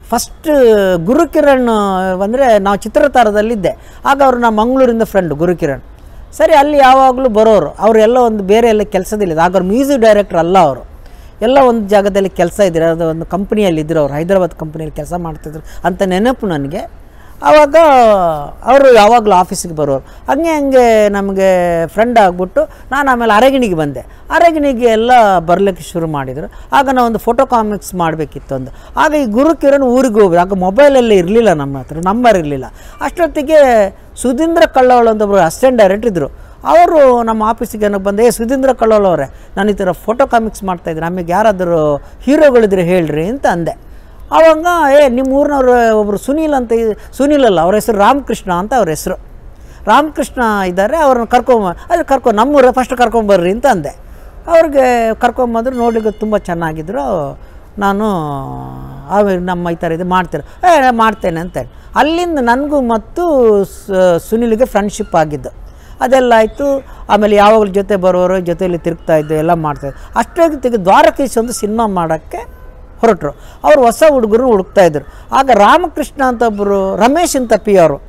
First Gurukiran ಅಂದರೆ ನಾವು ಚಿತ್ರತಾರದಲ್ಲಿದ್ದೆ ಆಗ ಅವರು ನಮ್ಮ ಮಂಗಳೂರಿಂದ ಫ್ರೆಂಡ್ ಗುರುಕಿರಣ್ ಸರಿ ಅಲ್ಲಿ ಯಾವಾಗಲೂ ಬರೋರು ಅವರು ಎಲ್ಲ ಒಂದು ಬೇರೆ ಎಲ್ಲ ಕೆಲಸದಲ್ಲಿದ್ದು ಆಗ ಅವ್ರು ಮ್ಯೂಸಿಕ್ ಡೈರೆಕ್ಟರ್ ಅಲ್ಲ ಅವರು ಎಲ್ಲ ಒಂದು ಜಾಗದಲ್ಲಿ ಕೆಲಸ ಇದ್ದರು ಅದು ಒಂದು ಕಂಪ್ನಿಯಲ್ಲಿ ಇದ್ದರು ಅವ್ರು ಹೈದರಾಬಾದ್ ಕಂಪ್ನಿಯಲ್ಲಿ ಕೆಲಸ ಮಾಡ್ತಿದ್ರು ಅಂತ ನೆನಪು ನನಗೆ ಆವಾಗ ಅವರು ಯಾವಾಗಲೂ ಆಫೀಸಿಗೆ ಬರೋರು ಹಂಗೆ ಹಂಗೆ ನಮಗೆ ಫ್ರೆಂಡ್ ಆಗಿಬಿಟ್ಟು ನಾನು ಆಮೇಲೆ ಅರಗಿಣಿಗೆ ಬಂದೆ ಅರಗಿಣಿಗೆ ಎಲ್ಲ ಬರಲಿಕ್ಕೆ ಶುರು ಮಾಡಿದರು ಆಗ ನಾವು ಒಂದು ಫೋಟೋ ಕಾಮಿಕ್ಸ್ ಮಾಡಬೇಕಿತ್ತು ಒಂದು ಆಗ ಈ ಗುರು ಕಿರಣ್ ಊರಿಗೆ ಹೋಗ್ಬೇಕು ಆಗ ಮೊಬೈಲಲ್ಲಿ ಇರಲಿಲ್ಲ ನಮ್ಮ ಹತ್ರ ನಂಬರ್ ಇರಲಿಲ್ಲ ಅಷ್ಟೊತ್ತಿಗೆ ಸುಧೀಂದ್ರ ಕಳ್ಳವಳು ಅಂತ ಒಬ್ಬರು ಅಸಿಸ್ಟೆಂಟ್ ಡೈರೆಕ್ಟರ್ ಇದ್ದರು ಅವರು ನಮ್ಮ ಆಫೀಸಿಗೆ ಏನಕ್ಕೆ ಬಂದೆ ಏ ಸುಧೀಂದ್ರ ಕಳ್ಳೋಲ್ ಅವರೇ ನಾನು ಈ ಥರ ಫೋಟೋ ಕಾಮಿಕ್ಸ್ ಮಾಡ್ತಾಯಿದ್ದೆ ನಮಗೆ ಯಾರಾದರೂ ಹೀರೋಗಳಿದ್ರೆ ಹೇಳ್ರಿ ಅಂತ ಅಂದೆ ಆವಾಗ ಏ ನಿಮ್ಮ ಊರಿನವ್ರು ಒಬ್ಬರು ಸುನೀಲ್ ಅಂತ ಇ- ಸುನೀಲ್ ಅಲ್ಲ ಅವ್ರ ಹೆಸರು ರಾಮಕೃಷ್ಣ ಅಂತ ಅವ್ರ ಹೆಸರು ರಾಮಕೃಷ್ಣ ಇದ್ದಾರೆ ಅವ್ರನ್ನ ಕರ್ಕೊಂಬ ಅದೇ ಕರ್ಕೊ ನಮ್ಮೂರ ಫಸ್ಟ್ ಕರ್ಕೊಂಬರ್ರಿ ಅಂತ ಅಂದೆ ಅವ್ರಿಗೆ ಕರ್ಕೊಂಬಂದ್ರು ನೋಡ್ಲಿಕ್ಕೆ ತುಂಬ ಚೆನ್ನಾಗಿದ್ರು ನಾನು ಆಮೇಲೆ ನಮ್ಮ ಈ ಥರ ಇದು ಮಾಡ್ತೀರ ಏ ನಾನ್ ಮಾಡ್ತೇನೆ ಅಂತ ಹೇಳಿ ಅಲ್ಲಿಂದ ನನಗೂ ಮತ್ತು ಸ- ಸುನಿಲ್ಗೆ ಫ್ರೆಂಡ್ಶಿಪ್ ಆಗಿದ್ದು ಅದೆಲ್ಲ ಆಯಿತು ಆಮೇಲೆ ಯಾವಾಗಲೂ ಜೊತೆ ಬರೋರು ಜೊತೆಯಲ್ಲಿ ತಿರುಗ್ತಾ ಇದ್ದು ಎಲ್ಲ ಮಾಡ್ತಾಯಿದ್ದು ಅಷ್ಟೊತ್ತಿಗೆ ದ್ವಾರಕೀಶ್ ಒಂದು ಸಿನಿಮಾ ಮಾಡೋಕ್ಕೆ ಹೊರಟರು ಅವರು ಹೊಸ ಹುಡುಗರು ಹುಡುಕ್ತಾ ಇದ್ರು ಆಗ ರಾಮಕೃಷ್ಣ ಅಂತ ಒಬ್ಬರು ರಮೇಶ್ ಅಂತ ಪಿ ಅವರು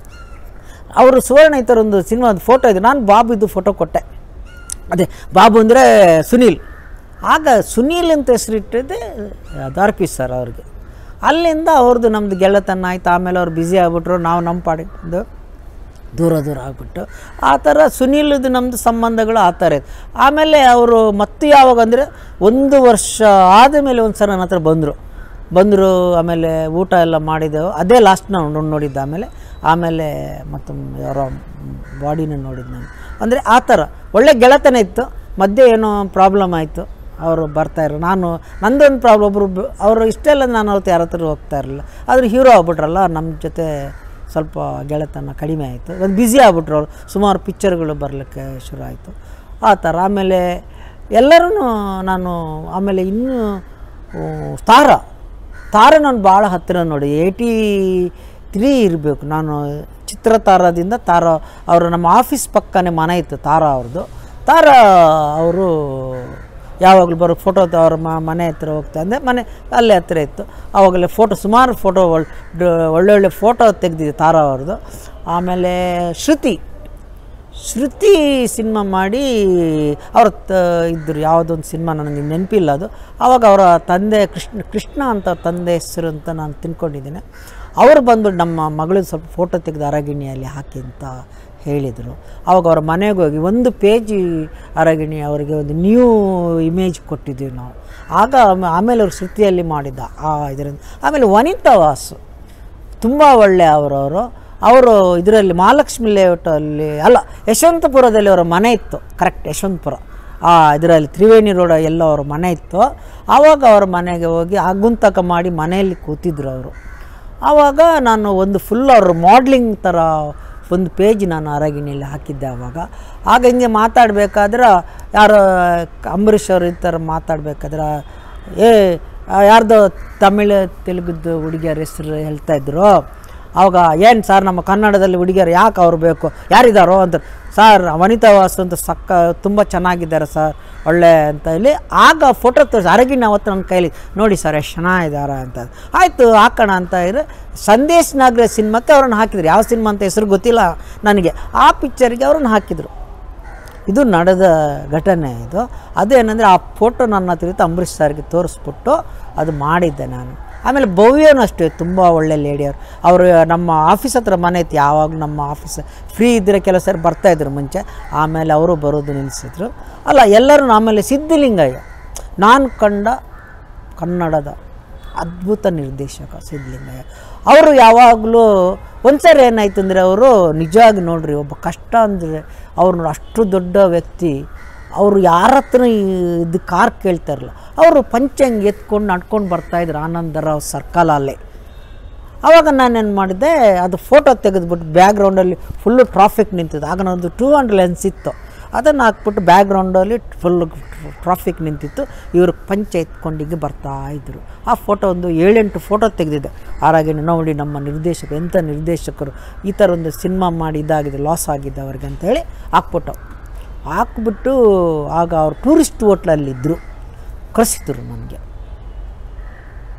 ಅವರು ಸುವರ್ಣ ಈ ಥರ ಒಂದು ಸಿನಿಮಾದ ಫೋಟೋ ಇದೆ ನಾನು ಬಾಬುದು ಫೋಟೋ ಕೊಟ್ಟೆ ಅದೇ ಬಾಬು ಅಂದರೆ ಸುನೀಲ್ ಆಗ ಸುನೀಲ್ ಅಂತ ಹೆಸರಿಟ್ಟಿದ್ದೆ ದಾರ್ಕೀಶ್ ಸರ್ ಅವ್ರಿಗೆ ಅಲ್ಲಿಂದ ಅವ್ರದ್ದು ನಮ್ಮದು ಗೆಳೆತನ ಆಯ್ತು ಆಮೇಲೆ ಅವ್ರು ಬ್ಯುಸಿ ಆಗ್ಬಿಟ್ರು ನಾವು ನಮ್ಮ ಪಾಡಿದ್ದು ದೂರ ದೂರ ಆಗ್ಬಿಟ್ಟು ಆ ಥರ ಸುನೀಲ್ದು ನಮ್ಮದು ಸಂಬಂಧಗಳು ಆ ಥರ ಇತ್ತು ಆಮೇಲೆ ಅವರು ಮತ್ತೆ ಯಾವಾಗ ಅಂದರೆ ಒಂದು ವರ್ಷ ಆದಮೇಲೆ ಒಂದು ಸಲ ನನ್ನ ಹತ್ರ ಬಂದರು ಬಂದರು ಆಮೇಲೆ ಊಟ ಎಲ್ಲ ಮಾಡಿದೆವು ಅದೇ ಲಾಸ್ಟ್ ನಾವು ನೋಡಿದ್ದು ಆಮೇಲೆ ಆಮೇಲೆ ಮತ್ತು ಯಾರೋ ಬಾಡಿನ ನೋಡಿದ್ದು ನಾನು ಅಂದರೆ ಆ ಥರ ಒಳ್ಳೆ ಗೆಳೆತನ ಇತ್ತು ಮಧ್ಯೆ ಏನೋ ಪ್ರಾಬ್ಲಮ್ ಆಯಿತು ಅವರು ಬರ್ತಾಯಿದ್ರು ನಾನು ನಂದೊಂದು ಪ್ರಾಬ್ಲಮ್ ಒಬ್ಬರು ಅವರು ಇಷ್ಟೆಲ್ಲ ನಾನು ಅವತ್ತು ಯಾರ ಹತ್ರ ಹೋಗ್ತಾ ಇರಲಿಲ್ಲ ಆದರೆ ಹೀರೋ ಆಗ್ಬಿಟ್ರಲ್ಲ ನಮ್ಮ ಜೊತೆ ಸ್ವಲ್ಪ ಗೆಳೆತನ ಕಡಿಮೆ ಆಯಿತು ಒಂದು ಬ್ಯುಸಿ ಆಗ್ಬಿಟ್ರು ಅವರು ಸುಮಾರು ಪಿಕ್ಚರ್ಗಳು ಬರಲಿಕ್ಕೆ ಶುರು ಆಯಿತು ಆ ಥರ ಆಮೇಲೆ ಎಲ್ಲರೂ ನಾನು ಆಮೇಲೆ ಇನ್ನೂ ಆ, ತಾರ ತಾರ ನಾನು ಭಾಳ ಹತ್ತಿರ ನೋಡಿ ಏಯ್ಟಿ ತ್ರೀ ಇರಬೇಕು ನಾನು ಚಿತ್ರತಾರದಿಂದ ತಾರ ಅವರು ನಮ್ಮ ಆಫೀಸ್ ಪಕ್ಕನೇ ಮನೆ ಇತ್ತು ತಾರ ಅವ್ರದ್ದು ತಾರ ಅವರು ಯಾವಾಗಲೂ ಬರೋ ಫೋಟೋ ಅವ್ರ ಮ ಮನೆ ಹತ್ರ ಹೋಗ್ತಾ ಅಂದರೆ ಮನೆ ಅಲ್ಲೇ ಹತ್ತಿರ ಇತ್ತು ಆವಾಗಲೇ ಫೋಟೋ ಸುಮಾರು ಫೋಟೋ ಒಳ್ಳೊಳ್ಳೆ ಫೋಟೋ ತೆಗೆದಿದೆ ತಾರಾ ಅವ್ರದ್ದು ಆಮೇಲೆ ಶ್ರುತಿ ಶ್ರುತಿ ಸಿನಿಮಾ ಮಾಡಿ ಅವ್ರ ತ ಇದ್ದರು ಯಾವುದೊಂದು ಸಿನಿಮಾ ನನಗೆ ನೆನಪಿಲ್ಲ ಅದು ಆವಾಗ ಅವರ ತಂದೆ ಕೃಷ್ಣ ಕೃಷ್ಣ ಅಂತ ತಂದೆ ಹೆಸರು ಅಂತ ನಾನು ತಿಳ್ಕೊಂಡಿದ್ದೇನೆ ಅವರು ಬಂದ್ಬಿಟ್ಟು ನಮ್ಮ ಮಗಳು ಸ್ವಲ್ಪ ಫೋಟೋ ತೆಗೆದು ಅರಗಿಣಿಯಲ್ಲಿ ಹಾಕಿ ಅಂತ ಹೇಳಿದರು ಆವಾಗ ಅವ್ರ ಮನೆಗೆ ಹೋಗಿ ಒಂದು ಪೇಜ್ ಅರಗಿಣಿ ಅವರಿಗೆ ಒಂದು ನ್ಯೂ ಇಮೇಜ್ ಕೊಟ್ಟಿದ್ದೀವಿ ನಾವು ಆಗ ಆಮೇ- ಆಮೇಲೆ ಅವ್ರು ಶ್ರುತಿಯಲ್ಲಿ ಮಾಡಿದ್ದ ಆ ಇದರಿಂದ ಆಮೇಲೆ ವನಿತಾ ವಾಸು ತುಂಬ ಒಳ್ಳೆ ಅವರವರು ಅವರು ಇದರಲ್ಲಿ ಮಹಾಲಕ್ಷ್ಮಿ ಲೇಔಟಲ್ಲಿ ಅಲ್ಲ ಯಶವಂತಪುರದಲ್ಲಿ ಅವರ ಮನೆ ಇತ್ತು ಕರೆಕ್ಟ್ ಯಶವಂತಪುರ ಆ ಇದರಲ್ಲಿ ತ್ರಿವೇಣಿ ರೋಡ್ ಎಲ್ಲ ಅವ್ರ ಮನೆ ಇತ್ತು ಆವಾಗ ಅವ್ರ ಮನೆಗೆ ಹೋಗಿ ಆಗುಂತಕ ಮಾಡಿ ಮನೆಯಲ್ಲಿ ಕೂತಿದ್ರು ಅವರು ಆವಾಗ ನಾನು ಒಂದು ಫುಲ್ ಅವ್ರ ಮಾಡ್ಲಿಂಗ್ ಥರ ಒಂದು ಪೇಜ್ ನಾನು ಅರಗಿಣಿಯಲ್ಲಿ ಹಾಕಿದ್ದೆ ಆವಾಗ ಆಗ ಹಿಂಗೆ ಮಾತಾಡಬೇಕಾದ್ರೆ ಯಾರೋ ಅಂಬರೀಷ್ ಅವರು ಈ ಥರ ಮಾತಾಡಬೇಕಾದ್ರೆ ಏ ಆ, ಯಾರ್ದೋ ತಮಿಳು ತೆಲುಗುದ್ದು ಹುಡುಗಿಯರ ಹೆಸರು ಹೇಳ್ತಾ ಇದ್ರು ಅವಾಗ ಏನು ಸರ್ ನಮ್ಮ ಕನ್ನಡದಲ್ಲಿ ಹುಡುಗಿಯರು ಯಾಕೆ ಅವ್ರು ಬೇಕು ಯಾರಿದ್ದಾರೋ ಅಂತ ಸರ್ ವನಿತಾ ವಾಸು ಅಂತ ಸಕ್ಕ ತುಂಬ ಚೆನ್ನಾಗಿದ್ದಾರೆ ಸರ್ ಒಳ್ಳೆ ಅಂತ ಹೇಳಿ ಆಗ ಫೋಟೋ ತೋರಿಸಿ ಅರಗಿನ ಅವತ್ತು ನನ್ನ ಕೈಲಿ ನೋಡಿ ಸರ್ ಎಷ್ಟು ಚೆನ್ನಾಗಿದ್ದಾರೆ ಅಂತ ಆಯಿತು ಹಾಕೋಣ ಅಂತ ಇದ್ರೆ ಸಂದೇಶ್ ನಾಗ್ರೆ ಸಿನಿಮಾಕ್ಕೆ ಅವ್ರನ್ನ ಹಾಕಿದ್ರು ಯಾವ ಸಿನಿಮಾ ಅಂತ ಹೆಸರು ಗೊತ್ತಿಲ್ಲ ನನಗೆ ಆ ಪಿಕ್ಚರ್ಗೆ ಅವ್ರನ್ನ ಹಾಕಿದರು ಇದು ನಡೆದ ಘಟನೆ ಇದು ಅದೇನೆಂದರೆ ಆ ಫೋಟೋ ನನ್ನ ಹತ್ರ ಇತ್ತು ಅಂಬರೀಷ್ ಸರ್ಗೆ ತೋರಿಸ್ಬಿಟ್ಟು ಅದು ಮಾಡಿದ್ದೆ ನಾನು ಆಮೇಲೆ ಭವ್ಯನೂ ಅಷ್ಟೇ ತುಂಬ ಒಳ್ಳೆ ಲೇಡಿಯವರು ಅವರು ನಮ್ಮ ಆಫೀಸ್ ಹತ್ರ ಮನೆ ಇತ್ತು ಯಾವಾಗಲೂ ನಮ್ಮ ಆಫೀಸ್ ಫ್ರೀ ಇದ್ದರೆ ಕೆಲವು ಸರಿ ಬರ್ತಾಯಿದ್ರು ಮುಂಚೆ ಆಮೇಲೆ ಅವರು ಬರೋದು ನಿಲ್ಲಿಸಿದ್ರು ಅಲ್ಲ ಎಲ್ಲರೂ ಆಮೇಲೆ ಸಿದ್ಧಲಿಂಗಯ್ಯ ನಾನು ಕಂಡ ಕನ್ನಡದ ಅದ್ಭುತ ನಿರ್ದೇಶಕ ಸಿದ್ಧಲಿಂಗಯ್ಯ ಅವರು ಯಾವಾಗಲೂ ಒಂದ್ಸರಿ ಏನಾಯ್ತು ಅಂದರೆ ಅವರು ನಿಜವಾಗಿ ನೋಡ್ರಿ ಒಬ್ಬ ಕಷ್ಟ ಅಂದರೆ ಅವ್ರು ಅಷ್ಟು ದೊಡ್ಡ ವ್ಯಕ್ತಿ ಅವರು ಯಾರ ಹತ್ರ ಇದು ಕಾರ್ ಕೇಳ್ತಾರಲ್ಲ ಅವರು ಪಂಚಂಗ್ ಎತ್ಕೊಂಡು ನಡ್ಕೊಂಡು ಬರ್ತಾಯಿದ್ರು ಆನಂದರಾವ್ ಸರ್ಕಲಲ್ಲೇ ಆವಾಗ ನಾನೇನು ಮಾಡಿದೆ ಅದು ಫೋಟೋ ತೆಗೆದ್ಬಿಟ್ಟು ಬ್ಯಾಕ್ಗ್ರೌಂಡಲ್ಲಿ ಫುಲ್ಲು ಟ್ರಾಫಿಕ್ ನಿಂತಿದ್ದು ಆಗ ನನ್ನದು ಟೂ ಹಂಡ್ರೆಡ್ ಲೆನ್ಸ್ ಇತ್ತು ಅದನ್ನು ಹಾಕ್ಬಿಟ್ಟು ಬ್ಯಾಕ್ಗ್ರೌಂಡಲ್ಲಿ ಫುಲ್ಲು ಟ್ರಾಫಿಕ್ ನಿಂತಿತ್ತು ಇವರು ಪಂಚ ಎತ್ಕೊಂಡಿಗೆ ಬರ್ತಾ ಇದ್ದರು ಆ ಫೋಟೋ ಒಂದು ಏಳೆಂಟು ಫೋಟೋ ತೆಗೆದಿದ್ದೆ ಆರಾಗಿ ನೋಡಿ ನಮ್ಮ ನಿರ್ದೇಶಕರು ಎಂಥ ನಿರ್ದೇಶಕರು ಈ ಥರ ಒಂದು ಸಿನಿಮಾ ಮಾಡಿ ಇದಾಗಿದೆ ಲಾಸ್ ಆಗಿದೆ ಅವ್ರಿಗೆ ಅಂತೇಳಿ ಹಾಕ್ಬಿಟ್ಟು ಹಾಕ್ಬಿಟ್ಟು ಆಗ ಅವ್ರು ಟೂರಿಸ್ಟ್ ಹೋಟ್ಲಲ್ಲಿದ್ದರು ಕಳಿಸಿದ್ರು ನನಗೆ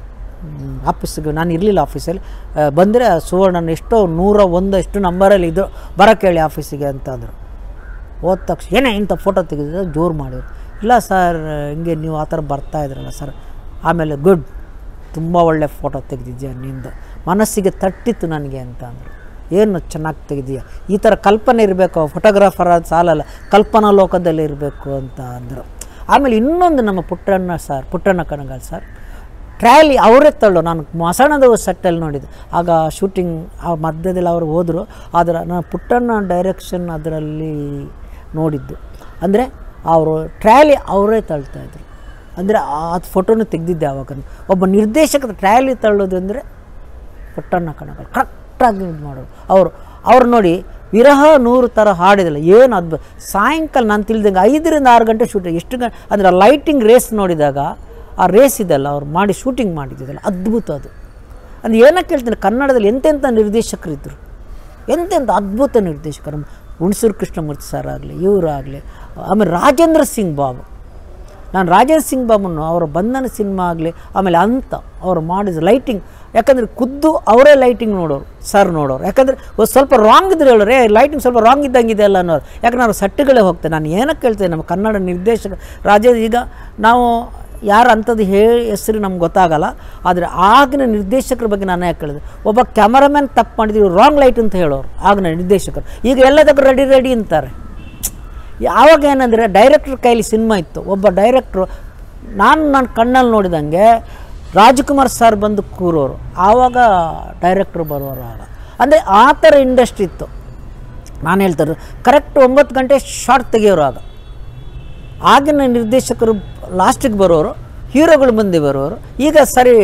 ಆಫೀಸಿಗೆ ನಾನು ಇರಲಿಲ್ಲ ಆಫೀಸಲ್ಲಿ ಬಂದರೆ ಸುವರ್ಣನ ಎಷ್ಟೋ ನೂರ ಒಂದು ಎಷ್ಟು ನಂಬರಲ್ಲಿ ಇದ್ದು ಬರೋಕ್ಕೆ ಹೇಳಿ ಆಫೀಸಿಗೆ ಅಂತ ಅಂದರು ಹೋದ ತಕ್ಷಣ ಏನೇ ಇಂಥ ಫೋಟೋ ತೆಗೆದಿದ್ರೆ ಜೋರು ಮಾಡಿದ್ರು ಇಲ್ಲ ಸರ್ ಹಿಂಗೆ ನೀವು ಆ ಥರ ಬರ್ತಾ ಇದ್ರಲ್ಲ ಸರ್ ಆಮೇಲೆ ಗುಡ್ ತುಂಬ ಒಳ್ಳೆ ಫೋಟೋ ತೆಗೆದಿದ್ಯಾ ನಿಂದು ಮನಸ್ಸಿಗೆ ತಟ್ಟಿತ್ತು ನನಗೆ ಅಂತ ಅಂದರು ಏನು ಚೆನ್ನಾಗಿ ತೆಗೆದೀಯ ಈ ಥರ ಕಲ್ಪನೆ ಇರಬೇಕು ಫೋಟೋಗ್ರಾಫರ್ ಅದು ಸಾಲಲ್ಲ ಕಲ್ಪನಾ ಲೋಕದಲ್ಲಿ ಇರಬೇಕು ಅಂತ ಅಂದರು ಆಮೇಲೆ ಇನ್ನೊಂದು ನಮ್ಮ Puttanna sir Puttanna Kanagal sir trolley ಅವರೇ ತಳ್ಳು ನಾನು ಮಸಣದ ಸೆಟ್ಟಲ್ಲಿ ನೋಡಿದ್ದು ಆಗ ಶೂಟಿಂಗ್ ಆ ಮಧ್ಯದಲ್ಲಿ ಅವರು ಹೋದರು ಆದರೆ ನಾನು ಪುಟ್ಟಣ್ಣ ಡೈರೆಕ್ಷನ್ ಅದರಲ್ಲಿ ನೋಡಿದ್ದು ಅಂದರೆ ಅವರು ಟ್ರ್ಯಾಲಿ ಅವರೇ ತಳ್ತಾಯಿದ್ರು ಅಂದರೆ ಅದು ಫೋಟೋನು ತೆಗೆದಿದ್ದೆ ಆವಾಗ ಒಬ್ಬ ನಿರ್ದೇಶಕದ ಟ್ರ್ಯಾಲಿ ತಳ್ಳೋದು ಅಂದರೆ ಪುಟ್ಟಣ್ಣ ಕಣಗಳು ಕರೆಕ್ಟಾಗಿ ಇದು ಮಾಡೋದು ಅವರು ಅವ್ರು ನೋಡಿ ವಿರಹ ನೂರು ಥರ ಹಾಡಿದಿಲ್ಲ ಏನು ಅದ್ಭುತ ಸಾಯಂಕಾಲ ನಾನು ತಿಳಿದಂಗೆ ಐದರಿಂದ ಆರು ಗಂಟೆ ಶೂಟಿಂಗ್ ಎಷ್ಟು ಗಂಟೆ ಅಂದರೆ ಆ ಲೈಟಿಂಗ್ ರೇಸ್ ನೋಡಿದಾಗ ಆ ರೇಸ್ ಇದೆಲ್ಲ ಅವ್ರು ಮಾಡಿ ಶೂಟಿಂಗ್ ಮಾಡಿದ್ದಿದ್ದಲ್ಲ ಅದ್ಭುತ ಅದು ಅದು ಏನಕ್ಕೆ ಹೇಳ್ತೀನಿ ಕನ್ನಡದಲ್ಲಿ ಎಂತೆಂಥ ನಿರ್ದೇಶಕರಿದ್ದರು ಎಂತೆಂಥ ಅದ್ಭುತ ನಿರ್ದೇಶಕರು ಹುಣಸೂರು ಕೃಷ್ಣಮೂರ್ತಿ ಸರ್ ಆಗಲಿ ಇವರಾಗಲಿ ಆಮೇಲೆ ರಾಜೇಂದ್ರ ಸಿಂಗ್ ಬಾಬು ನಾನು ರಾಜೇಂದ್ರ ಸಿಂಗ್ ಬಾಬುನು ಅವರ ಬಂಧನ ಸಿನಿಮಾ ಆಗಲಿ ಆಮೇಲೆ ಅಂತ ಅವರು ಮಾಡಿದ ಲೈಟಿಂಗ್ ಯಾಕಂದರೆ ಖುದ್ದು ಅವರೇ ಲೈಟಿಂಗ್ ನೋಡೋರು ಸರ್ ನೋಡೋರು ಯಾಕಂದರೆ ಒಂದು ಸ್ವಲ್ಪ ರಾಂಗ್ ಇದ್ರೆ ಹೇಳೋರು ಏ ಲೈಟಿಂಗ್ ಸ್ವಲ್ಪ ರಾಂಗ್ ಇದ್ದಂಗಿದೆ ಅಲ್ಲ ಅನ್ನೋರು ಯಾಕಂದ್ರೆ ನಾವು ಸಟ್ಟುಗಳೇ ಹೋಗ್ತೇವೆ ನಾನು ಏನಕ್ಕೆ ಹೇಳ್ತೇನೆ ನಮ್ಮ ಕನ್ನಡ ನಿರ್ದೇಶಕ ರಾಜೇ ಈಗ ನಾವು ಯಾರು ಅಂಥದ್ದು ಹೇ ಹೆಸರು ನಮ್ಗೆ ಗೊತ್ತಾಗಲ್ಲ ಆದರೆ ಆಗಿನ ನಿರ್ದೇಶಕರ ಬಗ್ಗೆ ನಾನು ಯಾಕೆ ಹೇಳಿದೆ ಒಬ್ಬ ಕ್ಯಾಮರಾಮ್ಯಾನ್ ತಪ್ಪು ಮಾಡಿದ್ವಿ ರಾಂಗ್ ಲೈಟ್ ಅಂತ ಹೇಳೋರು ಆಗಿನ ನಿರ್ದೇಶಕರು ಈಗ ಎಲ್ಲದಕ್ಕೂ ರೆಡಿ ರೆಡಿ ಅಂತಾರೆ ಯಾವಾಗ ಏನಂದರೆ ಡೈರೆಕ್ಟ್ರ್ ಕೈಲಿ ಸಿನಿಮಾ ಇತ್ತು ಒಬ್ಬ ಡೈರೆಕ್ಟ್ರು ನಾನು ನನ್ನ ಕಣ್ಣಲ್ಲಿ ನೋಡಿದಂಗೆ ರಾಜ್ಕುಮಾರ್ ಸರ್ ಬಂದು ಕೂರೋರು ಆವಾಗ ಡೈರೆಕ್ಟ್ರು ಬರೋರು ಆಗ ಅಂದರೆ ಆ ಥರ ಇಂಡಸ್ಟ್ರಿ ಇತ್ತು ನಾನು ಹೇಳ್ತಾರೆ ಕರೆಕ್ಟ್ ಒಂಬತ್ತು ಗಂಟೆ ಶಾರ್ಟ್ ತೆಗಿಯೋರು ಆಗ ಆಗಿನ ನಿರ್ದೇಶಕರು ಲಾಸ್ಟಿಗೆ ಬರೋರು ಹೀರೋಗಳು ಮುಂದೆ ಬರೋರು ಈಗ ಸರಿ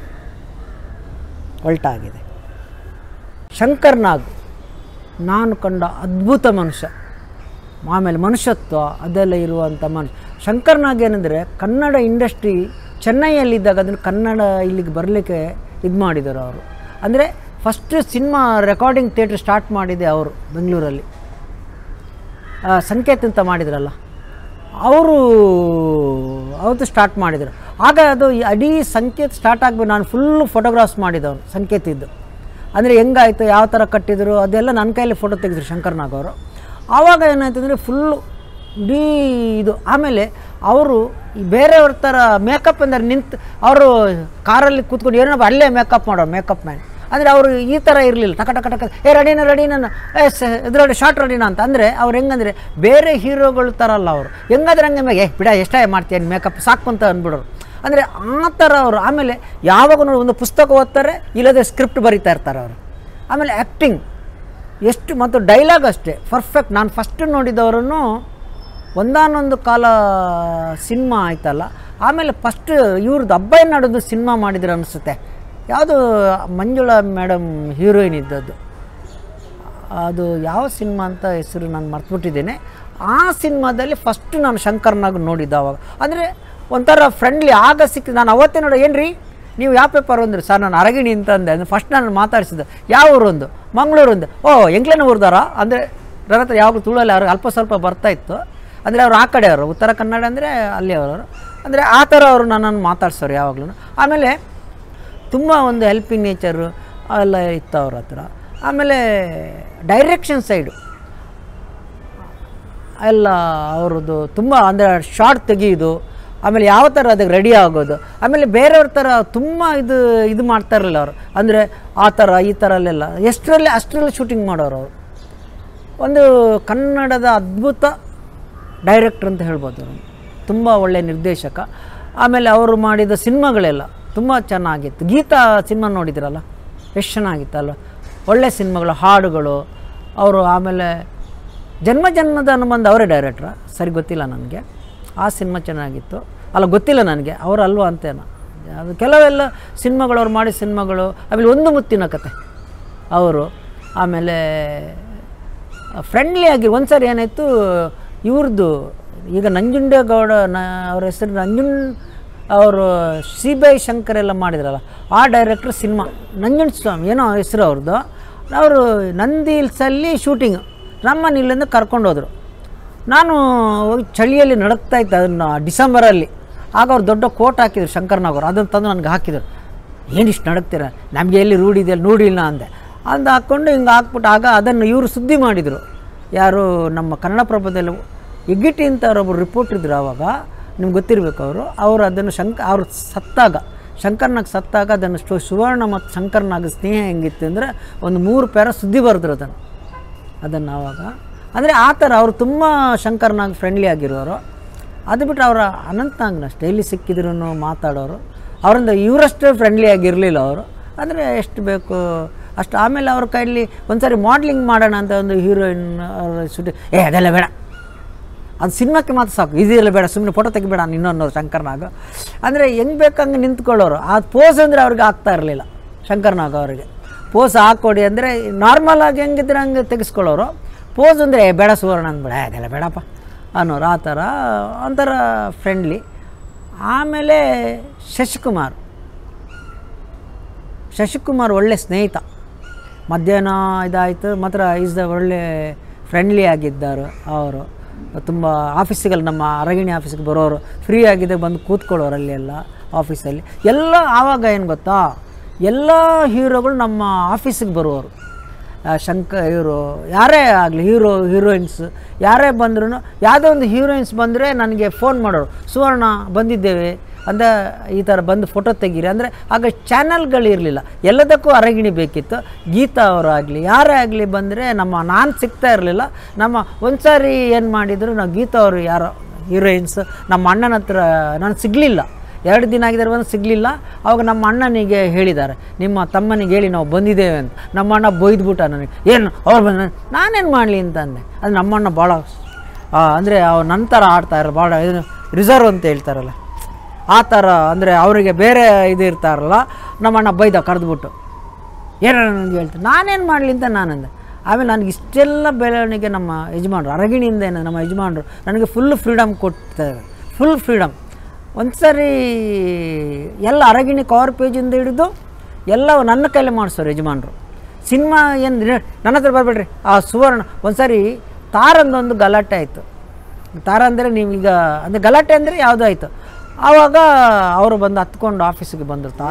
ಹೊಲ್ಟಾಗಿದೆ ಶಂಕರ್ ನಾಗ್ ನಾನು ಕಂಡ ಅದ್ಭುತ ಮನುಷ್ಯ ಆಮೇಲೆ ಮನುಷ್ಯತ್ವ ಅದೆಲ್ಲ ಇರುವಂಥ ಮನುಷ್ಯ ಶಂಕರ್ ನಾಗ್ ಏನಂದರೆ ಕನ್ನಡ ಇಂಡಸ್ಟ್ರಿ ಚೆನ್ನೈಯಲ್ಲಿದ್ದಾಗ ಅದನ್ನು ಕನ್ನಡ ಇಲ್ಲಿಗೆ ಬರಲಿಕ್ಕೆ ಇದು ಮಾಡಿದರು ಅವರು ಅಂದರೆ first cinema recording theatre start ಮಾಡಿದೆ ಅವರು ಬೆಂಗಳೂರಲ್ಲಿ ಆ, ಸಂಕೇತ್ ಅಂತ ಮಾಡಿದ್ರಲ್ಲ ಅವರು ಅವತ್ತು ಸ್ಟಾರ್ಟ್ ಮಾಡಿದರು ಆಗ ಅದು ಈ ಇಡೀ ಸಂಕೇತ್ ಸ್ಟಾರ್ಟ್ ಆಗಬೇಕು ನಾನು ಫುಲ್ಲು ಫೋಟೋಗ್ರಾಫ್ಸ್ ಮಾಡಿದವನು ಸಂಕೇತ್ ಇದ್ದು ಅಂದರೆ ಹೆಂಗಾಯಿತು ಯಾವ ಥರ ಕಟ್ಟಿದ್ರು ಅದೆಲ್ಲ ನನ್ನ ಕೈಯಲ್ಲಿ ಫೋಟೋ ತೆಗೆದ್ರು ಶಂಕರ್ನಾಗ್ ಅವರು ಆವಾಗ ಏನಾಯ್ತು ಅಂದರೆ ಫುಲ್ಲು ಇಡೀ ಇದು ಆಮೇಲೆ ಅವರು ಈ ಬೇರೆಯವ್ರ ಥರ ಮೇಕಪ್ ಅಂದರೆ ನಿಂತು ಅವರು ಕಾರಲ್ಲಿ ಕೂತ್ಕೊಂಡು ಏನೋ ಅಲ್ಲೇ ಮೇಕಪ್ ಮಾಡೋರು ಮೇಕಪ್ ಮ್ಯಾನ್ ಅಂದರೆ ಅವರು ಈ ಥರ ಇರಲಿಲ್ಲ ಟಕ ಟಕ ಟಕ ಏ ರೆಡಿನ ರೆಡಿನ ಏ ಸ ಇದ್ರಲ್ಲಿ ಶಾರ್ಟ್ ರೆಡಿನ ಅಂತ ಅಂದರೆ ಅವ್ರು ಹೆಂಗಂದರೆ ಬೇರೆ ಹೀರೋಗಳ ಥರ ಅಲ್ಲ ಅವರು ಹೆಂಗಾದ್ರೆ ಹಂಗೆ ಮ್ಯಾಗೆ ಏ ಬಿಡ ಎಷ್ಟೇ ಮಾಡ್ತೀಯ ಮೇಕಪ್ ಸಾಕು ಅಂತ ಅಂದ್ಬಿಡೋರು ಅಂದರೆ ಆ ಥರ ಅವರು ಆಮೇಲೆ ಯಾವಾಗ ನೋಡಿ ಒಂದು ಪುಸ್ತಕ ಓದ್ತಾರೆ ಇಲ್ಲದೆ ಸ್ಕ್ರಿಪ್ಟ್ ಬರೀತಾ ಇರ್ತಾರೆ ಅವರು ಆಮೇಲೆ ಆ್ಯಕ್ಟಿಂಗ್ ಎಷ್ಟು ಮತ್ತು ಡೈಲಾಗ್ ಅಷ್ಟೇ ಪರ್ಫೆಕ್ಟ್ ನಾನು ಫಸ್ಟ್ ನೋಡಿದವರನ್ನು ಒಂದಾನೊಂದು ಕಾಲ ಸಿನಿಮಾ ಆಯ್ತಲ್ಲ ಆಮೇಲೆ ಫಸ್ಟ್ ಇವ್ರದ್ದು ಅಬ್ಬಾಯಿ ನಾಡೋದು ಸಿನಿಮಾ ಮಾಡಿದ್ರು ಅನಿಸುತ್ತೆ ಯಾವುದು ಮಂಜುಳಾ ಮೇಡಮ್ ಹೀರೋಯಿನ್ ಇದ್ದದ್ದು ಅದು ಯಾವ ಸಿನಿಮಾ ಅಂತ ಹೆಸರು ನಾನು ಮರ್ತುಬಿಟ್ಟಿದ್ದೇನೆ ಆ ಸಿನಿಮಾದಲ್ಲಿ ಫಸ್ಟ್ ನಾನು ಶಂಕರ್ನಾಗ್ ನೋಡಿದ್ದೆ ಅವಾಗ ಅಂದರೆ ಒಂಥರ ಫ್ರೆಂಡ್ಲಿ ಆಗ ಸಿಕ್ಕ ನಾನು ಅವತ್ತೇ ನೋಡಿ ಏನು ರೀ ನೀವು ಯಾವ ಪೇಪರ್ ಅಂದ್ರಿ ಸರ್ ನಾನು ಅರಗಿಣಿ ಅಂತ ಅಂದೆ ಅಂದರೆ ಫಸ್ಟ್ ನಾನು ಮಾತಾಡಿಸಿದ್ದೆ ಯಾವ ಊರೊಂದು ಮಂಗಳೂರೊಂದು ಓ ಎಂಕ್ಲೇನ ಊರ್ದಾರ ಅಂದರೆ ನನ್ನ ಹತ್ರ ಯಾವಾಗಲೂ ತುಳಲ್ಲಿ ಅವ್ರಿಗೆ ಅಲ್ಪ ಸ್ವಲ್ಪ ಬರ್ತಾ ಇತ್ತು ಅಂದರೆ ಅವ್ರು ಆ ಕಡೆಯವರು ಉತ್ತರ ಕನ್ನಡ ಅಂದರೆ ಅಲ್ಲಿ ಅವರು ಅಂದರೆ ಆ ಥರ ಅವರು ನನ್ನನ್ನು ಮಾತಾಡ್ಸೋರು ಯಾವಾಗಲೂ ಆಮೇಲೆ ತುಂಬ ಒಂದು ಹೆಲ್ಪಿಂಗ್ ನೇಚರು ಎಲ್ಲ ಇತ್ತು ಅವ್ರ ಹತ್ರ ಆಮೇಲೆ ಡೈರೆಕ್ಷನ್ ಸೈಡು ಎಲ್ಲ ಅವ್ರದ್ದು ತುಂಬ ಅಂದರೆ ಶಾರ್ಟ್ ತೆಗೆಯೋದು ಆಮೇಲೆ ಯಾವ ಥರ ಅದಕ್ಕೆ ರೆಡಿ ಆಗೋದು ಆಮೇಲೆ ಬೇರೆಯವ್ರ ಥರ ತುಂಬ ಇದು ಇದು ಮಾಡ್ತಾ ಇರಲಿಲ್ಲ ಅವರು ಅಂದರೆ ಆ ಥರ ಈ ಥರ ಅಲ್ಲೆಲ್ಲ ಎಷ್ಟರಲ್ಲಿ ಅಷ್ಟರಲ್ಲಿ ಶೂಟಿಂಗ್ ಮಾಡೋರು ಅವರು ಒಂದು ಕನ್ನಡದ ಅದ್ಭುತ ಡೈರೆಕ್ಟ್ರ್ ಅಂತ ಹೇಳ್ಬೋದು ಅವ್ರು. ತುಂಬ ಒಳ್ಳೆಯ ನಿರ್ದೇಶಕ ಆಮೇಲೆ ಅವರು ಮಾಡಿದ ಸಿನಿಮಾಗಳೆಲ್ಲ ತುಂಬ ಚೆನ್ನಾಗಿತ್ತು ಗೀತಾ ಸಿನಿಮಾ ನೋಡಿದ್ರಲ್ಲ ಎಷ್ಟು ಚೆನ್ನಾಗಿತ್ತಲ್ಲ ಒಳ್ಳೆ ಸಿನಿಮಾಗಳು ಹಾಡುಗಳು ಅವರು ಆಮೇಲೆ ಜನ್ಮ ಜನ್ಮದ ಅನುಬಂಧ ಅವರೇ ಡೈರೆಕ್ಟ್ರ ಸರಿ ಗೊತ್ತಿಲ್ಲ ನನಗೆ ಆ ಸಿನಿಮಾ ಚೆನ್ನಾಗಿತ್ತು ಅಲ್ಲ ಗೊತ್ತಿಲ್ಲ ನನಗೆ ಅವರು ಅಲ್ವಾ ಅಂತೇನೋ ಅದು ಕೆಲವೆಲ್ಲ ಸಿನಿಮಾಗಳು ಅವ್ರು ಮಾಡಿದ ಸಿನಿಮಾಗಳು ಆಮೇಲೆ ಒಂದು ಮುತ್ತಿನ ಕತೆ ಅವರು ಆಮೇಲೆ ಫ್ರೆಂಡ್ಲಿ ಆಗಿ ಒಂದು ಸರಿ ಏನಾಯಿತು ಇವ್ರದ್ದು ಈಗ ನಂಜುಂಡೇಗೌಡ ನ ಅವ್ರ ಹೆಸರು ನಂಜುಂಡ್ ಅವರು ಸಿ ಬೈ ಶಂಕರ್ ಎಲ್ಲ ಮಾಡಿದ್ರಲ್ಲ ಆ ಡೈರೆಕ್ಟ್ರ್ ಸಿನಿಮಾ ನಂಜುಂಡ ಸ್ವಾಮಿ ಏನೋ ಹೆಸರು ಅವ್ರದ್ದು ಅವರು ನಂದಿ ಹಿಲ್ಸಲ್ಲಿ ಶೂಟಿಂಗ್ ನಮ್ಮನ್ನ ಇಲ್ಲಿಂದ ಕರ್ಕೊಂಡು ಹೋದರು ನಾನು ಹೋಗಿ ಚಳಿಯಲ್ಲಿ ನಡಕ್ತಾ ಇದ್ದೆ ಅದನ್ನು ಡಿಸೆಂಬರಲ್ಲಿ ಆಗ ಅವ್ರು ದೊಡ್ಡ ಕೋಟ್ ಹಾಕಿದ್ರು ಶಂಕರ್ನಾಗವ್ರು ಅದನ್ನು ತಂದು ನನಗೆ ಹಾಕಿದರು ಏನಿಷ್ಟು ನಡಕ್ತೀರ ನಮಗೆ ಎಲ್ಲಿ ರೂಢಿ ಇದೆಯಲ್ಲ ನೋಡಿಲ್ಲ ಅಂದೆ ಅಂದು ಹಾಕ್ಕೊಂಡು ಹಿಂಗೆ ಹಾಕ್ಬಿಟ್ಟು ಆಗ ಅದನ್ನು ಇವರು ಸುದ್ದಿ ಮಾಡಿದರು ಯಾರು ನಮ್ಮ ಕನ್ನಡಪ್ರಭದಲ್ಲಿ ಎಗ್ಗಿಟಿ ಅಂತ ಅವರೊಬ್ಬರು ರಿಪೋರ್ಟ್ ಇದ್ರು ಆವಾಗ ನಿಮ್ಗೆ ಗೊತ್ತಿರಬೇಕು ಅವರು ಅವರು ಅದನ್ನು ಶಂಕ ಅವ್ರು ಸತ್ತಾಗ ಶಂಕರ್ನಾಗ್ ಸತ್ತಾಗ ಅದನ್ನು ಸ್ಟೋ ಸುವರ್ಣ ಮತ್ತು ಶಂಕರ್ನಾಗ್ ಸ್ನೇಹ ಹೆಂಗಿತ್ತು ಅಂದರೆ ಒಂದು ಮೂರು ಪೇರ ಸುದ್ದಿ ಬರೆದ್ರು ಅದನ್ನು ಅದನ್ನು ಆವಾಗ ಅಂದರೆ ಆ ಥರ ಅವರು ತುಂಬ ಶಂಕರ್ನಾಗ್ ಫ್ರೆಂಡ್ಲಿ ಆಗಿರೋರು ಅದು ಬಿಟ್ಟು ಅವರ ಅನಂತನಾಗ್ನ ಡೈಲಿ ಸಿಕ್ಕಿದ್ರು ಮಾತಾಡೋರು ಅವರಿಂದ ಇವರಷ್ಟೇ ಫ್ರೆಂಡ್ಲಿ ಆಗಿರಲಿಲ್ಲ ಅವರು ಅಂದರೆ ಎಷ್ಟು ಬೇಕು ಅಷ್ಟು ಆಮೇಲೆ ಅವ್ರ ಕೈಲಿ ಒಂದ್ಸರಿ ಮಾಡ್ಲಿಂಗ್ ಮಾಡೋಣ ಅಂತ ಒಂದು ಹೀರೋಯಿನ್ ಅವ್ರ ಸುದ್ದಿ ಏ ಅದೆಲ್ಲ ಬೇಡ ಅದು ಸಿನಿಮಾಕ್ಕೆ ಮಾತ್ರ ಸಾಕು ಇದೆಲ್ಲ ಬೇಡ ಸುಮ್ಮನೆ ಫೋಟೋ ತೆಗಿಬೇಡ ಇನ್ನೊಂದು ಶಂಕರ್ನಾಗ ಅಂದರೆ ಹೆಂಗೆ ಬೇಕಂಗೆ ನಿಂತ್ಕೊಳ್ಳೋರು ಆ ಪೋಸ್ ಅಂದರೆ ಅವ್ರಿಗೆ ಆಗ್ತಾ ಇರಲಿಲ್ಲ ಶಂಕರ್ನಾಗ ಅವರಿಗೆ ಪೋಸ್ ಹಾಕ್ಕೊಡಿ ಅಂದರೆ ನಾರ್ಮಲ್ ಆಗಿ ಹೆಂಗಿದ್ರೆ ಹಂಗೆ ತೆಗೆಸ್ಕೊಳ್ಳೋರು ಪೋಸ್ ಅಂದರೆ "ಏ, ಬೇಡ ಸುವರ್ಣ ಅಂದ್ಬೇಡ "ಏ, ಅದೆಲ್ಲ ಬೇಡಪ್ಪ ಅನ್ನೋರು ಆ ಥರ ಒಂಥರ ಫ್ರೆಂಡ್ಲಿ ಆಮೇಲೆ ಶಶಿಕುಮಾರ್ ಶಶಿಕುಮಾರ್ ಒಳ್ಳೆ ಸ್ನೇಹಿತ ಮಧ್ಯಾಹ್ನ ಇದಾಯಿತು ಮಾತ್ರ ಈಸ್ ದ ಒಳ್ಳೆ ಫ್ರೆಂಡ್ಲಿ ಆಗಿದ್ದಾರೆ ಅವರು ತುಂಬ ಆಫೀಸಿಗೆಲ್ಲ ನಮ್ಮ ಅರಗಿಣಿ ಆಫೀಸಿಗೆ ಬರೋರು ಫ್ರೀ ಆಗಿದೆ ಬಂದು ಕೂತ್ಕೊಳ್ಳೋರು ಅಲ್ಲಿ ಎಲ್ಲ ಆಫೀಸಲ್ಲಿ ಎಲ್ಲ ಆವಾಗ ಏನು ಗೊತ್ತಾ ಎಲ್ಲ ಹೀರೋಗಳು ನಮ್ಮ ಆಫೀಸಿಗೆ ಬರುವವರು ಆ, ಶಂಕ ಇವರು ಯಾರೇ ಆಗಲಿ ಹೀರೋ ಹೀರೋಯಿನ್ಸ್ ಯಾರೇ ಬಂದ್ರೂ ಯಾವುದೋ ಒಂದು ಹೀರೋಯಿನ್ಸ್ ಬಂದರೆ ನನಗೆ ಫೋನ್ ಮಾಡೋರು ಸುವರ್ಣ ಬಂದಿದ್ದೇವೆ ಅಂದ ಈ ಥರ ಬಂದು ಫೋಟೋ ತೆಗೀರಿ ಅಂದರೆ ಆಗ ಚಾನಲ್ಗಳಿರಲಿಲ್ಲ ಎಲ್ಲದಕ್ಕೂ ಅರಗಿಣಿ ಬೇಕಿತ್ತು ಗೀತಾ ಅವರಾಗಲಿ ಯಾರೇ ಆಗಲಿ ಬಂದರೆ ನಮ್ಮ ನಾನು ಸಿಗ್ತಾ ಇರಲಿಲ್ಲ ನಮ್ಮ ಒಂದು ಸಾರಿ ಏನು ಮಾಡಿದರು ನಾವು ಗೀತಾ ಅವರು ಯಾರೋ ಹೀರೋಯಿನ್ಸ್ ನಮ್ಮ ಅಣ್ಣನ ಹತ್ರ ನಾನು ಸಿಗಲಿಲ್ಲ ಎರಡು ದಿನ ಆಗಿದ್ದಾರೆ ಬಂದು ಸಿಗಲಿಲ್ಲ ಅವಾಗ ನಮ್ಮ ಅಣ್ಣನಿಗೆ ಹೇಳಿದ್ದಾರೆ ನಿಮ್ಮ ತಮ್ಮನಿಗೆ ಹೇಳಿ ನಾವು ಬಂದಿದ್ದೇವೆ ಅಂತ ನಮ್ಮ ಅಣ್ಣ ಬೊಯ್ದ್ಬಿಟ್ಟ ನನಗೆ ಏನು ಅವ್ರು ಬಂದ ನಾನೇನು ಮಾಡಲಿ ಅಂತ ಅಂದೆ ಅದು ನಮ್ಮಣ್ಣ ಭಾಳ ಅಂದರೆ ಅವ್ರು ನಂತರ ಆಡ್ತಾರೆ ಭಾಳ ಇದು ರಿಸರ್ವ್ ಅಂತ ಹೇಳ್ತಾರಲ್ಲ ಆ ಥರ ಅಂದರೆ ಅವರಿಗೆ ಬೇರೆ ಇದು ಇರ್ತಾರಲ್ಲ ನಮ್ಮಣ್ಣ ಬೈದ ಕರೆದ್ಬಿಟ್ಟು ಏನೋ ನನಗೆ ಹೇಳ್ತಾರೆ ನಾನೇನು ಮಾಡಲಿ ಅಂತ ನಾನಂದೆ ಆಮೇಲೆ ನನಗೆ ಇಷ್ಟೆಲ್ಲ ಬೆಳವಣಿಗೆ ನಮ್ಮ ಯಜಮಾನ್ರು ಅರಗಿಣಿಯಿಂದ ಏನು ನಮ್ಮ ಯಜಮಾನ್ರು ನನಗೆ ಫುಲ್ ಫ್ರೀಡಮ್ ಕೊಡ್ತಾರೆ ಫುಲ್ ಫ್ರೀಡಮ್ ಒಂದು ಸರಿ ಎಲ್ಲ ಅರಗಿಣಿ ಕವರ್ ಪೇಜಿಂದ ಹಿಡಿದು ಎಲ್ಲ ನನ್ನ ಕೈಲೇ ಮಾಡಿಸೋರು ಯಜಮಾನ್ರು ಸಿನಿಮಾ ಏನು ನನ್ನ ಹತ್ರ ಬರಬೇಡ್ರಿ ಆ ಸುವರ್ಣ ಒಂದು ಸರಿ ತಾರಂದೊಂದು ಗಲಾಟೆ ಆಯಿತು ತಾರ ಅಂದರೆ ನೀವೀಗ ಅಂದರೆ ಗಲಾಟೆ ಅಂದರೆ ಯಾವುದೋ ಆಯಿತು ಆವಾಗ ಅವರು ಬಂದು ಹತ್ಕೊಂಡು ಆಫೀಸಿಗೆ ಬಂದರು ತಾ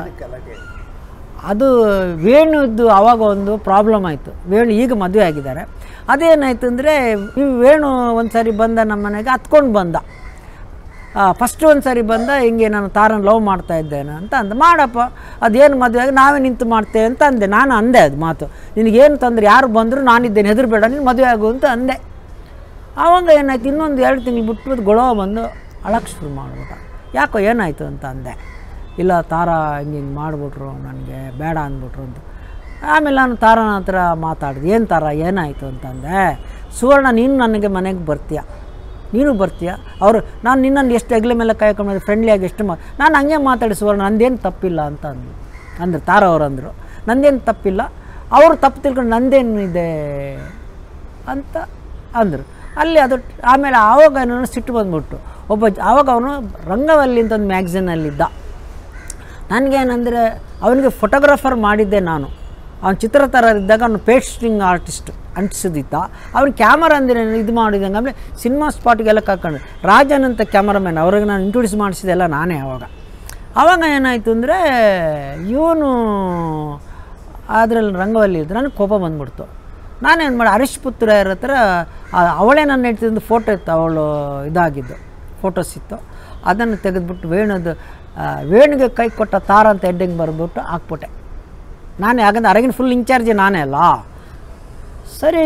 ಅದು ವೇಣುದ್ದು ಆವಾಗ ಒಂದು ಪ್ರಾಬ್ಲಮ್ ಆಯಿತು ವೇಣು ಈಗ ಮದುವೆ ಆಗಿದ್ದಾರೆ ಅದೇನಾಯ್ತು ಅಂದರೆ ಈ ವೇಣು ಒಂದು ಸಾರಿ ಬಂದ ನಮ್ಮ ಮನೆಗೆ ಹತ್ಕೊಂಡು ಬಂದ ಫಸ್ಟ್ ಒಂದು ಸಾರಿ ಬಂದ ಹಿಂಗೆ ನಾನು ತಾರನ ಲವ್ ಮಾಡ್ತಾ ಇದ್ದೇನೆ ಅಂತ ಅಂದ ಮಾಡಪ್ಪ ಅದೇನು ಮದುವೆ ಆಗಿ ನಾವೇ ನಿಂತು ಮಾಡ್ತೇವೆ ಅಂತ ಅಂದೆ ನಾನು ಅಂದೆ ಅದು ಮಾತು ನಿನಗೇನು ತಂದ್ರೆ ಯಾರು ಬಂದರೂ ನಾನಿದ್ದೇನೆ ಹೆದರ್ಬೇಡ ನೀನು ಮದುವೆ ಆಗು ಅಂತ ಅಂದೆ ಆವಾಗ ಏನಾಯ್ತು ಇನ್ನೊಂದು ಎರಡು ತಿಂಗಳು ಬಿಟ್ಟು ಗೊಳವ ಬಂದು ಅಳಕ್ಕೆ ಶುರು ಮಾಡ್ಬಿಟ್ಟ ಯಾಕೋ ಏನಾಯಿತು ಅಂತ ಅಂದೆ ಇಲ್ಲ ತಾರ ಹಿಂಗೆ ಹಿಂಗೆ ಮಾಡಿಬಿಟ್ರು ನನಗೆ ಬೇಡ ಅಂದ್ಬಿಟ್ರು ಅಂತ ಆಮೇಲೆ ನಾನು ತಾರನ ಹತ್ರ ಮಾತಾಡಿದೆ ಏನು ತಾರ ಏನಾಯಿತು ಅಂತಂದೆ ಸುವರ್ಣ ನೀನು ನನಗೆ ಮನೆಗೆ ಬರ್ತೀಯ ನೀನು ಬರ್ತೀಯ ಅವರು ನಾನು ನಿನ್ನನ್ನು ಎಷ್ಟು ಹೆಗ್ಲೆ ಮೇಲೆ ಕಾಯ್ಕೊಂಡು ಫ್ರೆಂಡ್ಲಿಯಾಗಿ ಎಷ್ಟು ಮಾ ನಾನು ಹಂಗೆ ಮಾತಾಡಿ ಸುವರ್ಣ ನಂದೇನು ತಪ್ಪಿಲ್ಲ ಅಂತ ಅಂದ್ರು ಅಂದ್ರೆ ತಾರ ಅವ್ರು ಅಂದರು ನಂದೇನು ತಪ್ಪಿಲ್ಲ ಅವರು ತಪ್ಪು ತಿಳ್ಕೊಂಡು ನಂದೇನು ಇದೆ ಅಂತ ಅಂದರು ಅಲ್ಲಿ ಅದು ಆಮೇಲೆ ಆವಾಗ ನಾನು ಸಿಟ್ಟು ಬಂದ್ಬಿಟ್ಟು ಒಬ್ಬ ಜ- ಆವಾಗ ಅವನು ರಂಗವಲ್ಲಿ ಅಂತ ಒಂದು ಮ್ಯಾಗ್ಝಿನಲ್ಲಿದ್ದ ನನಗೇನಂದರೆ ಅವನಿಗೆ ಫೋಟೋಗ್ರಾಫರ್ ಮಾಡಿದ್ದೆ ನಾನು ಅವನು ಚಿತ್ರತರ ಇದ್ದಾಗ ಅವನು ಪೇಸ್ಟಿಂಗ್ ಆರ್ಟಿಸ್ಟ್ ಅಂಟಿಸಿದ್ದ ಅವ್ನು ಕ್ಯಾಮರಾ ಅಂದರೆ ಇದು ಮಾಡಿದಂಗೆ ಆಮೇಲೆ ಸಿನಿಮಾ ಸ್ಪಾಟ್ಗೆಲ್ಲ ಕರ್ಕೊಂಡು ರಾಜನ್ ಅಂತ ಕ್ಯಾಮರಾಮ್ಯಾನ್ ಅವ್ರಿಗೆ ನಾನು ಇಂಟ್ರೊಡ್ಯೂಸ್ ಮಾಡಿಸಿದೆಲ್ಲ ನಾನೇ ಅವಾಗ ಆವಾಗ ಏನಾಯಿತು ಅಂದರೆ ಇವನು ಅದರಲ್ಲಿ ರಂಗವಲ್ಲಿ ಇದ್ದು ನನಗೆ ಕೋಪ ಬಂದ್ಬಿಡ್ತು ನಾನೇನು ಮಾಡಿ ಹರೀಶ್ ಪುತ್ರ ಇರೋ ಹತ್ರ ಆ- ಅವಳೇ ನನ್ನ ಹೇಳ್ತಿದ್ದು ಫೋಟೋ ಇತ್ತು ಅವಳು ಇದಾಗಿದ್ದು ಫೋಟೋಸ್ ಇತ್ತು ಅದನ್ನು ತೆಗೆದ್ಬಿಟ್ಟು ವೇಣುದು ಆ, ವೇಣುಗೆ ಕೈ ಕೊಟ್ಟ ತಾರ ಅಂತ ಹೆಡ್ಡಿಂಗ್ ಬರೆದ್ಬಿಟ್ಟು ಹಾಕ್ಬಿಟ್ಟೆ ನಾನೇ ಯಾಕಂದ್ರೆ ಅರಗಿನ ಫುಲ್ ಇನ್ಚಾರ್ಜ್ ನಾನೇ ಅಲ್ಲ ಸರಿ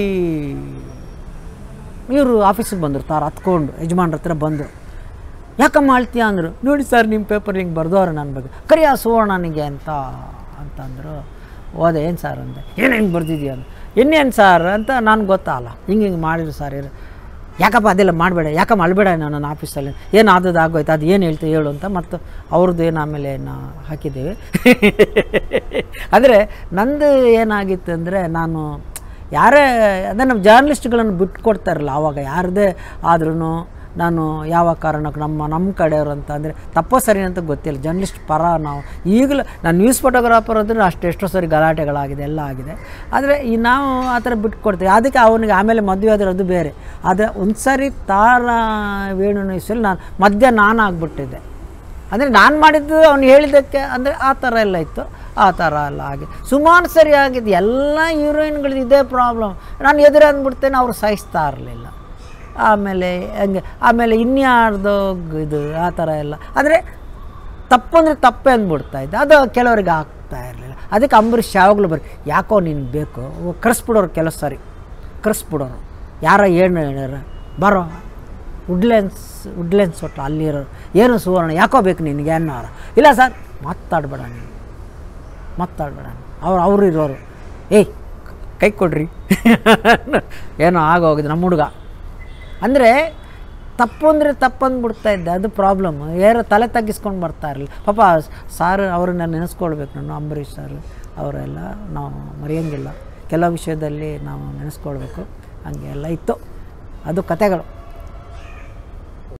ಇವರು ಆಫೀಸಿಗೆ ಬಂದರು ತಾರ ಹತ್ಕೊಂಡು ಯಜಮಾನ್ರ ಹತ್ರ ಬಂದರು ಯಾಕಮ್ಮ ಆಳ್ತೀಯ ಅಂದರು ನೋಡಿ ಸರ್ ನಿಮ್ಮ ಪೇಪರ್ ಹಿಂಗೆ ಬರ್ದವ್ರೆ ನನ್ನ ಬಗ್ಗೆ ಕರಿಯ ಸುವರ್ಣನಿಗೆ ಅಂತ ಅಂತಂದರು ಹೋದೆ ಏನು ಸರ್ ಅಂದೆ ಏನು ಹಿಂಗೆ ಬರ್ದಿದ್ಯಾ ಅಂತ ಇನ್ನೇನು ಸರ್ ಅಂತ ನಾನು ಗೊತ್ತಲ್ಲ ಹಿಂಗೆ ಹಿಂಗೆ ಮಾಡಿದ್ರು ಸರ್ ಇರು ಯಾಕಪ್ಪ ಅದೆಲ್ಲ ಮಾಡಬೇಡ ಯಾಕಮ್ಮ ಅಳ್ಬೇಡ ನಾನು ನನ್ನ ಆಫೀಸಲ್ಲಿ ಏನು ಆದದ್ದು ಆಗೋಯ್ತು ಅದು ಏನು ಹೇಳ್ತೀವಿ ಹೇಳು ಅಂತ ಮತ್ತು ಅವ್ರದ್ದು ಏನು ಆಮೇಲೆ ನಾ ಹಾಕಿದ್ದೀವಿ ಅಂದರೆ ನಂದು ಏನಾಗಿತ್ತು ಅಂದರೆ ನಾನು ಯಾರೇ ಅದೇ ನಮ್ಮ ಜರ್ನಲಿಸ್ಟ್ಗಳನ್ನು ಬಿಟ್ಟು ಕೊಡ್ತಾರಲ್ಲ ಆವಾಗ ಯಾರದೇ ಆದ್ರೂ ನಾನು ಯಾವ ಕಾರಣಕ್ಕೆ ನಮ್ಮ ನಮ್ಮ ಕಡೆಯವರು ಅಂತ ಅಂದರೆ ತಪ್ಪೋ ಸರಿ ಅಂತ ಗೊತ್ತಿಲ್ಲ ಜರ್ನಲಿಸ್ಟ್ ಪರ ನಾವು ಈಗಲೂ ನಾನು ನ್ಯೂಸ್ ಫೋಟೋಗ್ರಾಫರ್ ಅಂದರೆ ಅಷ್ಟು ಎಷ್ಟೋ ಸರಿ ಗಲಾಟೆಗಳಾಗಿದೆ ಎಲ್ಲ ಆಗಿದೆ ಆದರೆ ಈ ನಾವು ಆ ಥರ ಬಿಟ್ಟು ಕೊಡ್ತೀವಿ ಅದಕ್ಕೆ ಅವನಿಗೆ ಆಮೇಲೆ ಮದುವೆ ಆದರೆ ಅದು ಬೇರೆ ಆದರೆ ಒಂದು ಸಾರಿ ತಾರ ವೇಣು ವಿಷಯಲ್ಲಿ ನಾನು ಮಧ್ಯ ನಾನು ಆಗ್ಬಿಟ್ಟಿದ್ದೆ ಅಂದರೆ ನಾನು ಮಾಡಿದ್ದು ಅವ್ನು ಹೇಳಿದ್ದಕ್ಕೆ ಅಂದರೆ ಆ ಥರ ಎಲ್ಲ ಇತ್ತು ಆ ಥರ ಎಲ್ಲ ಹಾಗೆ ಸುಮಾರು ಸರಿ ಆಗಿದೆ ಎಲ್ಲ ಹೀರೋಯಿನ್ಗಳದ್ದು ಇದೇ ಪ್ರಾಬ್ಲಮ್ ನಾನು ಎದುರು ಅಂದ್ಬಿಡ್ತೇನೆ ಅವ್ರು ಸಹಿಸ್ತಾ ಇರಲಿಲ್ಲ ಆಮೇಲೆ ಹಂಗೆ ಆಮೇಲೆ ಇನ್ಯಾರ್ದು ಇದು ಆ ಥರ ಎಲ್ಲ ಅಂದರೆ ತಪ್ಪು ಅಂದರೆ ತಪ್ಪೇ ಅಂದ್ಬಿಡ್ತಾ ಇದ್ದೆ ಅದು ಕೆಲವರಿಗೆ ಆಗ್ತಾ ಇರಲಿಲ್ಲ ಅದಕ್ಕೆ ಅಂಬರೀಷ್ ಯಾವಾಗಲೂ ಬರೀ ಯಾಕೋ ನೀನು ಬೇಕು ಕರೆಸ್ಬಿಡೋರು ಕೆಲವು ಸಾರಿ ಕರೆಸ್ಬಿಡೋರು ಯಾರ ಏನು ಹೇಳ್ಯಾರ ಬರೋ ವುಡ್ಲೆನ್ಸ್ ವುಡ್ಲೆನ್ಸ್ ಒಟ್ಟು ಅಲ್ಲಿರೋರು ಏನು ಸುವರ್ಣ ಯಾಕೋ ಬೇಕು ನಿನಗೆ ಅನ್ನೋರು ಇಲ್ಲ ಸರ್ ಮಾತಾಡಬೇಡ ನೀನು ಮಾತಾಡಬೇಡ ಅವ್ರು ಅವರು ಇರೋರು ಏಯ್ ಕೈ ಕೊಡ್ರಿ ಏನೋ ಆಗೋಗಿದೆ ನಮ್ಮ ಹುಡುಗ ಅಂದರೆ ತಪ್ಪು ಅಂದರೆ ತಪ್ಪು ಅಂದ್ಬಿಡ್ತಾ ಇದ್ದೆ ಅದು ಪ್ರಾಬ್ಲಮ್ ಯಾರು ತಲೆ ತಗ್ಗಿಸ್ಕೊಂಡು ಬರ್ತಾ ಇರಲಿಲ್ಲ ಪಾಪ ಸಾರು ಅವ್ರನ್ನ ನೆನೆಸ್ಕೊಳ್ಬೇಕು ನಾನು ಅಂಬರೀಷ್ ಸರ್ ಅವರೆಲ್ಲ ನಾವು ಮರೆಯೋಂಗಿಲ್ಲ ಕೆಲವು ವಿಷಯದಲ್ಲಿ ನಾವು ನೆನೆಸ್ಕೊಳ್ಬೇಕು ಹಂಗೆ ಎಲ್ಲ ಇತ್ತು ಅದು ಕತೆಗಳು